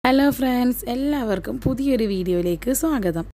hello friends എല്ലാവർക്കും പുതിയൊരു വീഡിയോയിലേക്ക് സ്വാഗതം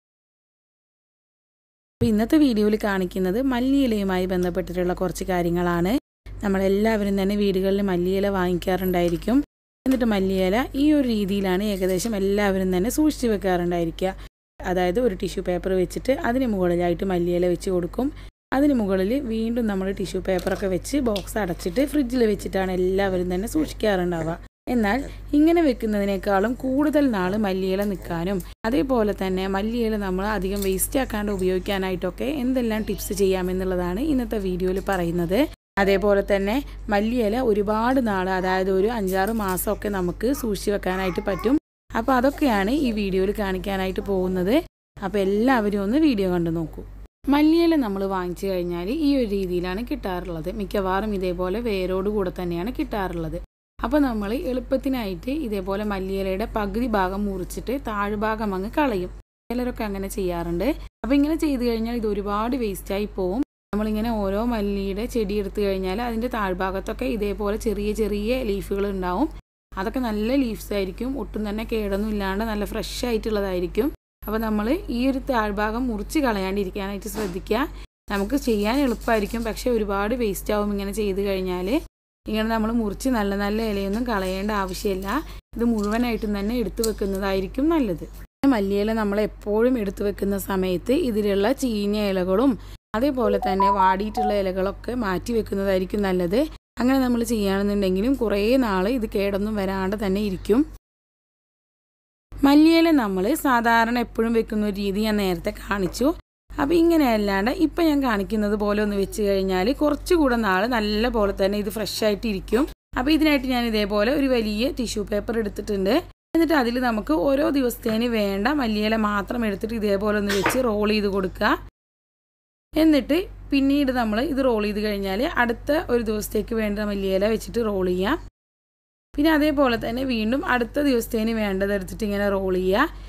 അപ്പോൾ ഇന്നത്തെ വീഡിയോയിൽ കാണിക്കുന്നത് മല്ലിയിലയുമായി ബന്ധപ്പെട്ടിട്ടുള്ള കുറച്ച് കാര്യങ്ങളാണ് നമ്മളെല്ലാവരും തന്നെ വീടുകളിൽ മല്ലിയില വാങ്ങിക്കാറുണ്ടായിരിക്കും എന്നിട്ട് മല്ലിയില ഈ ഒരു രീതിയിലാണ് ഏകദേശം എല്ലാവരും തന്നെ സൂക്ഷിച്ച് വെക്കാറുണ്ടായിരിക്കുക അതായത് ഒരു ടിഷ്യൂ പേപ്പർ വെച്ചിട്ട് അതിന് മുകളിലായിട്ട് മല്ലിയില വെച്ച് കൊടുക്കും അതിന് മുകളിൽ വീണ്ടും നമ്മൾ ടിഷ്യൂ പേപ്പറൊക്കെ വെച്ച് ബോക്സ് അടച്ചിട്ട് ഫ്രിഡ്ജിൽ വെച്ചിട്ടാണ് എല്ലാവരും തന്നെ സൂക്ഷിക്കാറുണ്ടാവുക എന്നാൽ ഇങ്ങനെ വെക്കുന്നതിനേക്കാളും കൂടുതൽ നാൾ മല്ലിയില നിൽക്കാനും അതേപോലെ തന്നെ മല്ലിയില നമ്മൾ അധികം വേസ്റ്റ് ആക്കാണ്ട് ഉപയോഗിക്കാനായിട്ടൊക്കെ എന്തെല്ലാം ടിപ്സ് ചെയ്യാമെന്നുള്ളതാണ് ഇന്നത്തെ വീഡിയോയിൽ പറയുന്നത് അതേപോലെ തന്നെ മല്ലിയില ഒരുപാട് നാൾ അതായത് ഒരു അഞ്ചാറ് മാസമൊക്കെ നമുക്ക് സൂക്ഷിച്ച് വെക്കാനായിട്ട് പറ്റും അപ്പോൾ അതൊക്കെയാണ് ഈ വീഡിയോയിൽ കാണിക്കാനായിട്ട് പോകുന്നത് അപ്പോൾ എല്ലാവരും ഒന്ന് വീഡിയോ കണ്ടു നോക്കൂ മല്ലിയില നമ്മൾ വാങ്ങിച്ചു കഴിഞ്ഞാൽ ഈ ഒരു രീതിയിലാണ് കിട്ടാറുള്ളത് മിക്കവാറും ഇതേപോലെ വേരോട് കൂടെ തന്നെയാണ് കിട്ടാറുള്ളത് അപ്പോൾ നമ്മൾ എളുപ്പത്തിനായിട്ട് ഇതേപോലെ മല്ലിയിലയുടെ പകുതി ഭാഗം മുറിച്ചിട്ട് താഴ്ഭാഗം അങ്ങ് കളയും ചിലരൊക്കെ അങ്ങനെ ചെയ്യാറുണ്ട് അപ്പോൾ ഇങ്ങനെ ചെയ്തു കഴിഞ്ഞാൽ ഇത് ഒരുപാട് വേസ്റ്റായി പോവും നമ്മളിങ്ങനെ ഓരോ മല്ലിയുടെ ചെടി എടുത്തു കഴിഞ്ഞാൽ അതിൻ്റെ താഴ്ഭാഗത്തൊക്കെ ഇതേപോലെ ചെറിയ ചെറിയ ലീഫുകൾ ഉണ്ടാവും അതൊക്കെ നല്ല ലീഫ്സ് ആയിരിക്കും ഒട്ടും തന്നെ കേടൊന്നും ഇല്ലാണ്ട് നല്ല ഫ്രഷ് ആയിട്ടുള്ളതായിരിക്കും അപ്പോൾ നമ്മൾ ഈ ഒരു താഴ്ഭാഗം മുറിച്ച് കളയാണ്ടിരിക്കാനായിട്ട് ശ്രദ്ധിക്കുക നമുക്ക് ചെയ്യാൻ എളുപ്പമായിരിക്കും പക്ഷേ ഒരുപാട് വേസ്റ്റ് ആവും ഇങ്ങനെ ചെയ്ത് കഴിഞ്ഞാൽ ഇങ്ങനെ നമ്മൾ മുറിച്ച് നല്ല നല്ല ഇലയൊന്നും കളയേണ്ട ആവശ്യമില്ല ഇത് മുഴുവനായിട്ടും തന്നെ എടുത്തു വെക്കുന്നതായിരിക്കും നല്ലത് മല്ലിയില നമ്മൾ എപ്പോഴും എടുത്തു വെക്കുന്ന സമയത്ത് ഇതിലുള്ള ചീഞ്ഞ ഇലകളും അതേപോലെ തന്നെ വാടിയിട്ടുള്ള ഇലകളൊക്കെ മാറ്റി വെക്കുന്നതായിരിക്കും നല്ലത് അങ്ങനെ നമ്മൾ ചെയ്യുകയാണെന്നുണ്ടെങ്കിലും കുറേ നാൾ ഇത് കേടൊന്നും വരാണ്ട് തന്നെ ഇരിക്കും മല്ലിയില നമ്മൾ സാധാരണ എപ്പോഴും വെക്കുന്ന ഒരു രീതി ഞാൻ നേരത്തെ കാണിച്ചു അപ്പോൾ ഇങ്ങനെ അല്ലാണ്ട് ഇപ്പം ഞാൻ കാണിക്കുന്നത് പോലെ ഒന്ന് വെച്ച് കഴിഞ്ഞാൽ കുറച്ചുകൂടെ നാൾ നല്ല പോലെ തന്നെ ഇത് ഫ്രഷ് ആയിട്ട് ഇരിക്കും അപ്പോൾ ഇതിനായിട്ട് ഞാൻ ഇതേപോലെ ഒരു വലിയ ടിഷ്യൂ പേപ്പർ എടുത്തിട്ടുണ്ട് എന്നിട്ട് അതിൽ നമുക്ക് ഓരോ ദിവസത്തേന് വേണ്ട മല്ലിയില മാത്രം എടുത്തിട്ട് ഇതേപോലെ ഒന്ന് വെച്ച് റോൾ ചെയ്ത് കൊടുക്കുക എന്നിട്ട് പിന്നീട് നമ്മൾ ഇത് റോൾ ചെയ്ത് കഴിഞ്ഞാൽ അടുത്ത ഒരു ദിവസത്തേക്ക് വേണ്ട മല്ലിയില വെച്ചിട്ട് റോൾ ചെയ്യാം പിന്നെ അതേപോലെ തന്നെ വീണ്ടും അടുത്ത ദിവസത്തേന് വേണ്ടത് എടുത്തിട്ട് ഇങ്ങനെ റോൾ ചെയ്യുക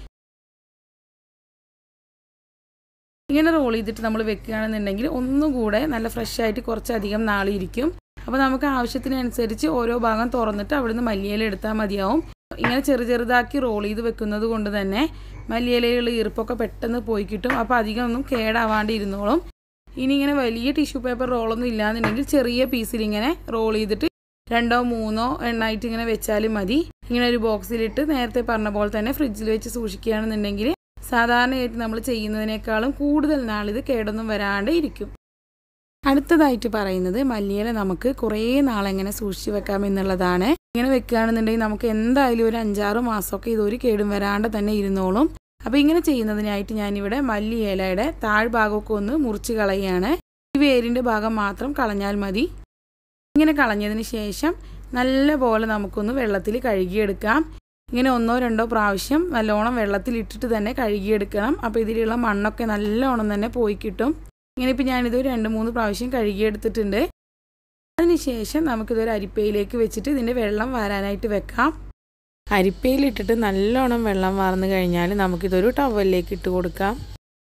ഇങ്ങനെ റോൾ ചെയ്തിട്ട് നമ്മൾ വെക്കുകയാണെന്നുണ്ടെങ്കിൽ ഒന്നും കൂടെ നല്ല ഫ്രഷ് ആയിട്ട് കുറച്ചധികം നാളിരിക്കും അപ്പോൾ നമുക്ക് ആവശ്യത്തിനനുസരിച്ച് ഓരോ ഭാഗം തുറന്നിട്ട് അവിടുന്ന് മല്ലിയില എടുത്താൽ മതിയാവും ഇങ്ങനെ ചെറു ചെറുതാക്കി റോൾ ചെയ്ത് വെക്കുന്നത് കൊണ്ട് തന്നെ മല്ലിയിലയുള്ള ഈർപ്പൊക്കെ പെട്ടെന്ന് പോയി കിട്ടും അപ്പോൾ അധികം ഒന്നും കേടാവാണ്ട് ഇരുന്നോളും ഇനി ഇങ്ങനെ വലിയ ടിഷ്യൂ പേപ്പർ റോളൊന്നും ഇല്ലാന്നുണ്ടെങ്കിൽ ചെറിയ പീസിൽ ഇങ്ങനെ റോൾ ചെയ്തിട്ട് രണ്ടോ മൂന്നോ എണ്ണായിട്ട് ഇങ്ങനെ വെച്ചാലും മതി ഇങ്ങനെ ഒരു ബോക്സിലിട്ട് നേരത്തെ പറഞ്ഞ പോലെ തന്നെ ഫ്രിഡ്ജിൽ വെച്ച് സൂക്ഷിക്കുകയാണെന്നുണ്ടെങ്കിൽ സാധാരണയായിട്ട് നമ്മൾ ചെയ്യുന്നതിനേക്കാളും കൂടുതൽ നാളിത് കേടൊന്നും വരാണ്ട് ഇരിക്കും അടുത്തതായിട്ട് പറയുന്നത് മല്ലിയില നമുക്ക് കുറേ നാളെങ്ങനെ സൂക്ഷിച്ച് വെക്കാം എന്നുള്ളതാണ് ഇങ്ങനെ വെക്കുകയാണെന്നുണ്ടെങ്കിൽ നമുക്ക് എന്തായാലും ഒരു അഞ്ചാറ് മാസമൊക്കെ ഇതൊരു കേടും വരാണ്ട് തന്നെ ഇരുന്നോളും അപ്പോൾ ഇങ്ങനെ ചെയ്യുന്നതിനായിട്ട് ഞാനിവിടെ മല്ലിയിലയുടെ താഴ്ഭാഗമൊക്കെ ഒന്ന് മുറിച്ച് കളയുകയാണ് ഈ വേരിൻ്റെ ഭാഗം മാത്രം കളഞ്ഞാൽ മതി ഇങ്ങനെ കളഞ്ഞതിന് ശേഷം നല്ല പോലെ നമുക്കൊന്ന് വെള്ളത്തിൽ കഴുകിയെടുക്കാം ഇങ്ങനെ ഒന്നോ രണ്ടോ പ്രാവശ്യം നല്ലോണം വെള്ളത്തിൽ ഇട്ടിട്ട് തന്നെ കഴുകിയെടുക്കണം അപ്പോൾ ഇതിലുള്ള മണ്ണൊക്കെ നല്ലോണം തന്നെ പോയി കിട്ടും ഇങ്ങനെ ഇപ്പോൾ ഞാനിത് രണ്ട് മൂന്ന് പ്രാവശ്യം കഴുകിയെടുത്തിട്ടുണ്ട് അതിനുശേഷം നമുക്കിതൊരു അരിപ്പയിലേക്ക് വെച്ചിട്ട് ഇതിൻ്റെ വെള്ളം വാരാനായിട്ട് വെക്കാം അരിപ്പയിലിട്ടിട്ട് നല്ലോണം വെള്ളം വാർന്നു കഴിഞ്ഞാൽ നമുക്കിതൊരു ടവലിലേക്ക് ഇട്ട് കൊടുക്കാം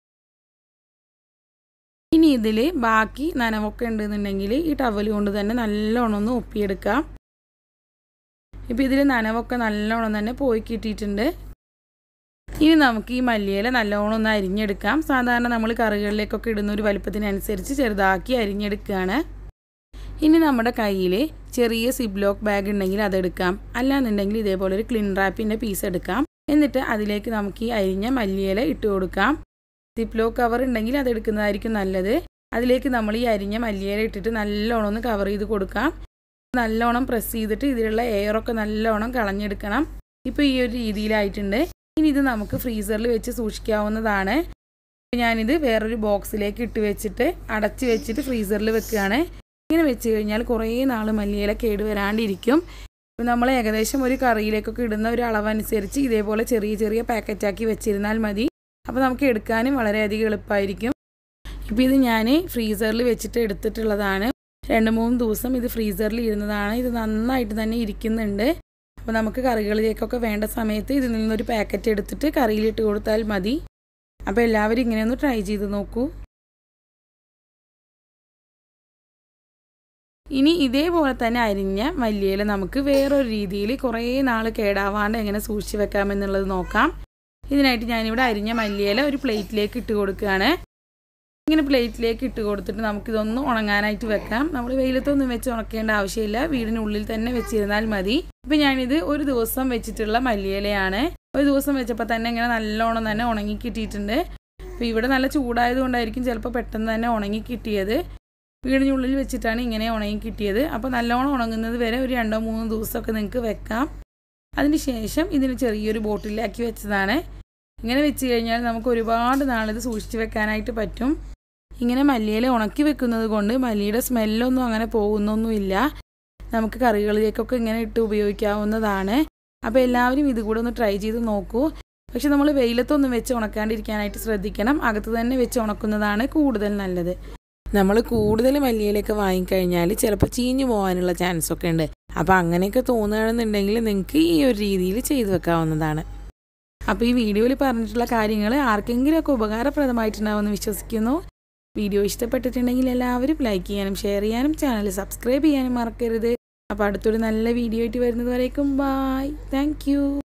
ഇനി ഇതിൽ ബാക്കി നനവൊക്കെ ഉണ്ടെന്നുണ്ടെങ്കിൽ ഈ ടവൽ കൊണ്ട് തന്നെ നല്ലോണം ഒന്ന് ഒപ്പിയെടുക്കാം ഇപ്പം ഇതിൽ നനവൊക്കെ നല്ലോണം തന്നെ പോയി കിട്ടിയിട്ടുണ്ട് ഇനി നമുക്ക് ഈ മല്ലിയില നല്ലോണം ഒന്ന് അരിഞ്ഞെടുക്കാം സാധാരണ നമ്മൾ കറികളിലേക്കൊക്കെ ഇടുന്ന ഒരു വലുപ്പത്തിനനുസരിച്ച് ചെറുതാക്കി അരിഞ്ഞെടുക്കുകയാണ് ഇനി നമ്മുടെ കയ്യിൽ ചെറിയ സിബ്ലോക്ക് ബാഗ് ഉണ്ടെങ്കിൽ അതെടുക്കാം അല്ലാന്നുണ്ടെങ്കിൽ ഇതേപോലെ ഒരു ക്ലിൻ റാപ്പിൻ്റെ പീസ് എടുക്കാം എന്നിട്ട് അതിലേക്ക് നമുക്ക് ഈ അരിഞ്ഞ മല്ലിയില ഇട്ട് കൊടുക്കാം സിപ്ലോ കവർ ഉണ്ടെങ്കിൽ അത് എടുക്കുന്നതായിരിക്കും നല്ലത് അതിലേക്ക് നമ്മൾ ഈ അരിഞ്ഞ മല്ലിയില ഇട്ടിട്ട് നല്ലോണം ഒന്ന് കവർ ചെയ്ത് കൊടുക്കാം നല്ലോണം പ്രസ് ചെയ്തിട്ട് ഇതിലുള്ള എയറൊക്കെ നല്ലോണം കളഞ്ഞെടുക്കണം ഇപ്പോൾ ഈ ഒരു രീതിയിലായിട്ടുണ്ട് ഇനി ഇത് നമുക്ക് ഫ്രീസറിൽ വെച്ച് സൂക്ഷിക്കാവുന്നതാണ് ഞാനിത് വേറൊരു ബോക്സിലേക്ക് ഇട്ട് വെച്ചിട്ട് അടച്ച് വെച്ചിട്ട് ഫ്രീസറിൽ വെക്കുകയാണ് ഇങ്ങനെ വെച്ച് കഴിഞ്ഞാൽ കുറേ നാൾ മല്ലിയില കേട് വരാണ്ടിരിക്കും ഇപ്പോൾ നമ്മൾ ഏകദേശം ഒരു കറിയിലേക്കൊക്കെ ഇടുന്ന ഒരു അളവനുസരിച്ച് ഇതേപോലെ ചെറിയ ചെറിയ പാക്കറ്റാക്കി വെച്ചിരുന്നാൽ മതി അപ്പോൾ നമുക്ക് എടുക്കാനും വളരെയധികം എളുപ്പമായിരിക്കും ഇപ്പോൾ ഇത് ഞാൻ ഫ്രീസറിൽ വെച്ചിട്ട് എടുത്തിട്ടുള്ളതാണ് രണ്ട് മൂന്ന് ദിവസം ഇത് ഫ്രീസറിൽ ഇരുന്നതാണ് ഇത് നന്നായിട്ട് തന്നെ ഇരിക്കുന്നുണ്ട് അപ്പോൾ നമുക്ക് കറികളിലേക്കൊക്കെ വേണ്ട സമയത്ത് ഇതിൽ നിന്നൊരു പാക്കറ്റ് എടുത്തിട്ട് കറിയിലിട്ട് കൊടുത്താൽ മതി അപ്പോൾ എല്ലാവരും ഇങ്ങനെ ഒന്ന് ട്രൈ ചെയ്ത് നോക്കൂ ഇനി ഇതേപോലെ തന്നെ അരിഞ്ഞ മല്ലിയില നമുക്ക് വേറൊരു രീതിയിൽ കുറേ നാൾ കേടാവാണ്ട് എങ്ങനെ സൂക്ഷിച്ച് വെക്കാമെന്നുള്ളത് നോക്കാം ഇതിനായിട്ട് ഞാനിവിടെ അരിഞ്ഞ മല്ലിയില ഒരു പ്ലേറ്റിലേക്ക് ഇട്ട് കൊടുക്കുകയാണ് ഇങ്ങനെ പ്ലേറ്റിലേക്ക് ഇട്ട് കൊടുത്തിട്ട് നമുക്കിതൊന്ന് ഉണങ്ങാനായിട്ട് വെക്കാം നമ്മൾ വെയിലത്തൊന്നും വെച്ച് ഉണക്കേണ്ട ആവശ്യമില്ല വീടിനുള്ളിൽ തന്നെ വെച്ചിരുന്നാൽ മതി ഇപ്പം ഞാനിത് ഒരു ദിവസം വെച്ചിട്ടുള്ള മല്ലിയിലയാണ് ഒരു ദിവസം വെച്ചപ്പോൾ തന്നെ ഇങ്ങനെ നല്ലോണം തന്നെ ഉണങ്ങി കിട്ടിയിട്ടുണ്ട് അപ്പോൾ ഇവിടെ നല്ല ചൂടായത് കൊണ്ടായിരിക്കും ചിലപ്പോൾ പെട്ടെന്ന് തന്നെ ഉണങ്ങി കിട്ടിയത് വീടിനുള്ളിൽ വെച്ചിട്ടാണ് ഇങ്ങനെ ഉണങ്ങി കിട്ടിയത് അപ്പോൾ നല്ലോണം ഉണങ്ങുന്നത് വരെ ഒരു രണ്ടോ മൂന്നോ ദിവസമൊക്കെ നിങ്ങൾക്ക് വെക്കാം അതിന് ശേഷം ഇതിന് ചെറിയൊരു ബോട്ടിലാക്കി വെച്ചതാണ് ഇങ്ങനെ വെച്ച് കഴിഞ്ഞാൽ നമുക്ക് ഒരുപാട് നാളിത് സൂക്ഷിച്ച് വെക്കാനായിട്ട് പറ്റും ഇങ്ങനെ മല്ലിയില ഉണക്കി വെക്കുന്നത് കൊണ്ട് മല്ലിയുടെ സ്മെല്ലൊന്നും അങ്ങനെ പോകുന്നൊന്നുമില്ല നമുക്ക് കറികളിലേക്കൊക്കെ ഇങ്ങനെ ഇട്ട് ഉപയോഗിക്കാവുന്നതാണ് അപ്പോൾ എല്ലാവരും ഇത് കൂടെ ഒന്ന് ട്രൈ ചെയ്ത് നോക്കൂ പക്ഷെ നമ്മൾ വെയിലത്തൊന്നും വെച്ച് ഉണക്കാണ്ടിരിക്കാനായിട്ട് ശ്രദ്ധിക്കണം അകത്ത് തന്നെ വെച്ച് ഉണക്കുന്നതാണ് കൂടുതൽ നല്ലത് നമ്മൾ കൂടുതൽ മല്ലിയിലൊക്കെ വാങ്ങിക്കഴിഞ്ഞാൽ ചിലപ്പോൾ ചീഞ്ഞു പോകാനുള്ള ചാൻസ് ഒക്കെ ഉണ്ട് അപ്പോൾ അങ്ങനെയൊക്കെ തോന്നുകയാണെന്നുണ്ടെങ്കിൽ നിങ്ങൾക്ക് ഈ ഒരു രീതിയിൽ ചെയ്തു വെക്കാവുന്നതാണ് അപ്പോൾ ഈ വീഡിയോയിൽ പറഞ്ഞിട്ടുള്ള കാര്യങ്ങൾ ആർക്കെങ്കിലുമൊക്കെ ഉപകാരപ്രദമായിട്ടുണ്ടാവുമെന്ന് വിശ്വസിക്കുന്നു വീഡിയോ ഇഷ്ടപ്പെട്ടിട്ടുണ്ടെങ്കിൽ എല്ലാവരും ലൈക്ക് ചെയ്യാനും ഷെയർ ചെയ്യാനും ചാനൽ സബ്സ്ക്രൈബ് ചെയ്യാനും മറക്കരുത് അപ്പോൾ അടുത്തൊരു നല്ല വീഡിയോ ആയിട്ട് വരുന്നത് വരേക്കും ബായ് താങ്ക്